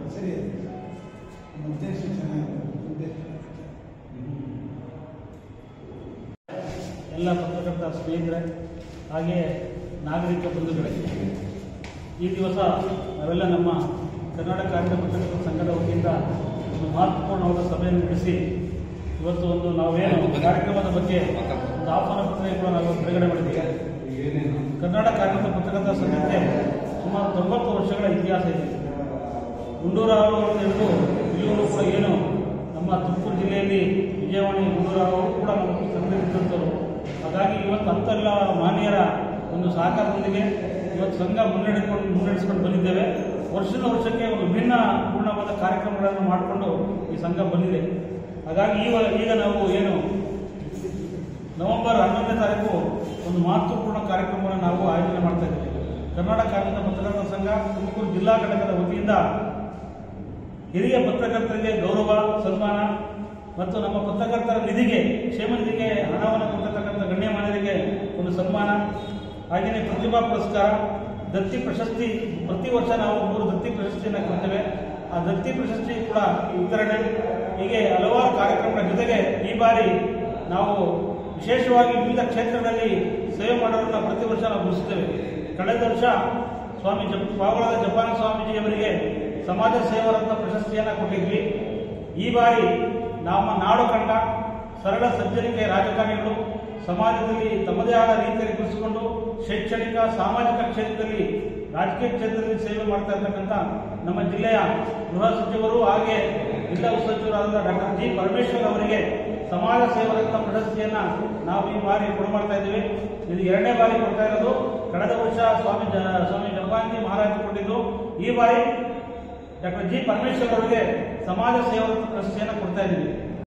ಸರಿ ಉದ್ದೇಶ ಚೆನ್ನಾಗಿದೆ ಉದ್ದೇಶ ಎಲ್ಲ ಪತ್ರಕರ್ತ ಸ್ನೇಹಿತರೆ ಹಾಗೆ ನಾಗರಿಕ ಬಂಧುಗಳೇ ಈ ದಿವಸ ನಾವೆಲ್ಲ ನಮ್ಮ ಕರ್ನಾಟಕ ಕಾರ್ಮಿಕ ಪತ್ರಕರ್ತರ ಸಂಘದ ವತಿಯಿಂದ ಒಂದು ಮಹತ್ವಪೂರ್ಣವಾದ ಸಭೆಯನ್ನು ನಡೆಸಿ ಇವತ್ತು ಒಂದು ನಾವೇನು ಕಾರ್ಯಕ್ರಮದ ಬಗ್ಗೆ ಒಂದು ಆಹ್ವಾನ ಪತ್ರಿಕೆಗಳು ನಾವು ಬಿಡುಗಡೆ ಮಾಡಿದ್ದೀವಿ ಕರ್ನಾಟಕ ಕಾರ್ಮಿಕ ಪತ್ರಕರ್ತರ ಸಂಘಕ್ಕೆ ಸುಮಾರು ತೊಂಬತ್ತು ವರ್ಷಗಳ ಇತಿಹಾಸ ಇದೆ ಗುಂಡೂರಾವ್ ಅವರು ಹಿಡಿದು ಇಲ್ಲಿಯವರು ಕೂಡ ಏನು ನಮ್ಮ ತುಮಕೂರು ಜಿಲ್ಲೆಯಲ್ಲಿ ವಿಜಯವಾಣಿ ಗುಂಡೂರಾವ್ ಅವರು ಕೂಡ ನಮ್ಮ ಸಂಘದಲ್ಲಿದ್ದಂಥವ್ರು ಹಾಗಾಗಿ ಇವತ್ತು ಅಂತೆಲ್ಲ ಮಾನ್ಯರ ಒಂದು ಸಹಕಾರದೊಂದಿಗೆ ಇವತ್ತು ಸಂಘ ಮುನ್ನಡೆಕೊಂಡು ಮುನ್ನಡೆಸ್ಕೊಂಡು ಬಂದಿದ್ದೇವೆ ವರ್ಷದ ವರ್ಷಕ್ಕೆ ಒಂದು ವಿಭಿನ್ನ ಪೂರ್ಣವಾದ ಕಾರ್ಯಕ್ರಮಗಳನ್ನು ಮಾಡಿಕೊಂಡು ಈ ಸಂಘ ಬಂದಿದೆ ಹಾಗಾಗಿ ಈಗ ಈಗ ನಾವು ಏನು ನವೆಂಬರ್ ಹನ್ನೊಂದನೇ ತಾರೀಕು ಒಂದು ಮಹತ್ವಪೂರ್ಣ ಕಾರ್ಯಕ್ರಮವನ್ನು ನಾವು ಆಯೋಜನೆ ಮಾಡ್ತಾ ಇದ್ದೀವಿ ಕರ್ನಾಟಕ ಕಾರ್ಮಿಕ ಪತ್ರಕರ್ತರ ಸಂಘ ತುಮಕೂರು ಜಿಲ್ಲಾ ಘಟಕದ ವತಿಯಿಂದ ಹಿರಿಯ ಪತ್ರಕರ್ತರಿಗೆ ಗೌರವ ಸನ್ಮಾನ ಮತ್ತು ನಮ್ಮ ಪತ್ರಕರ್ತರ ನಿಧಿಗೆ ಕ್ಷೇಮ ನಿಧಿಗೆ ಹಣವನ್ನು ಕೊಟ್ಟಿರ್ತಕ್ಕಂಥ ಗಣ್ಯಮಾನ್ಯರಿಗೆ ಒಂದು ಸನ್ಮಾನ ಹಾಗೆಯೇ ಪ್ರತಿಭಾ ಪುರಸ್ಕಾರ ದತ್ತಿ ಪ್ರಶಸ್ತಿ ಪ್ರತಿ ವರ್ಷ ನಾವು ಮೂರು ದತ್ತಿ ಪ್ರಶಸ್ತಿಯನ್ನು ಕೊಡ್ತೇವೆ ಆ ದತ್ತಿ ಪ್ರಶಸ್ತಿ ಕೂಡ ವಿತರಣೆ ಹೀಗೆ ಹಲವಾರು ಕಾರ್ಯಕ್ರಮಗಳ ಜೊತೆಗೆ ಈ ಬಾರಿ ನಾವು ವಿಶೇಷವಾಗಿ ವಿವಿಧ ಕ್ಷೇತ್ರಗಳಲ್ಲಿ ಸೇವೆ ಮಾಡೋರನ್ನ ಪ್ರತಿ ವರ್ಷ ನಾವು ಗುರುತಿಸ್ತೇವೆ ಕಳೆದ ವರ್ಷ ಸ್ವಾಮಿ ಜಪ್ ಪಾವಳದ ಜಪಾನ ಸ್ವಾಮೀಜಿಯವರಿಗೆ ಸಮಾಜ ಸೇವರತ್ನ ಪ್ರಶಸ್ತಿಯನ್ನು ಕೊಟ್ಟಿದ್ವಿ ಈ ಬಾರಿ ನಮ್ಮ ನಾಡು ಕಂಡ ಸರಳ ಸಜ್ಜನಿಕೆ ರಾಜಕಾರಣಿಗಳು ಸಮಾಜದಲ್ಲಿ ತಮ್ಮದೇ ಆದ ರೀತಿಯಲ್ಲಿ ಗುರುತಿಸಿಕೊಂಡು ಶೈಕ್ಷಣಿಕ ಸಾಮಾಜಿಕ ಕ್ಷೇತ್ರದಲ್ಲಿ ರಾಜಕೀಯ ಕ್ಷೇತ್ರದಲ್ಲಿ ಸೇವೆ ಮಾಡ್ತಾ ಇರ್ತಕ್ಕಂಥ ನಮ್ಮ ಜಿಲ್ಲೆಯ ಗೃಹ ಸಚಿವರು ಹಾಗೆ ಜಿಲ್ಲಾ ಉಪಸಚಿವರಾದ ಡಾಕ್ಟರ್ ಜಿ ಪರಮೇಶ್ವರ್ ಅವರಿಗೆ ಸಮಾಜ ಸೇವರತ್ನ ಪ್ರಶಸ್ತಿಯನ್ನ ನಾವು ಈ ಬಾರಿ ಕೊಡು ಮಾಡ್ತಾ ಇದ್ದೀವಿ ಇದು ಎರಡನೇ ಬಾರಿ ಕೊಡ್ತಾ ಇರೋದು ಕಳೆದ ವರ್ಷ ಸ್ವಾಮಿ ಜ- ಸ್ವಾಮಿ ಜಪಾನ್ಜಿ ಮಹಾರಾಜ್ ಕೊಟ್ಟಿದ್ದು ಈ ಬಾರಿ ಡಾಕ್ಟರ್ ಜಿ ಪರಮೇಶ್ವರ್ ಅವರಿಗೆ ಸಮಾಜ ಸೇವರತ್ನ ಪ್ರಶಸ್ತಿಯನ್ನು ಕೊಡ್ತಾ ಇದ್ದೀವಿ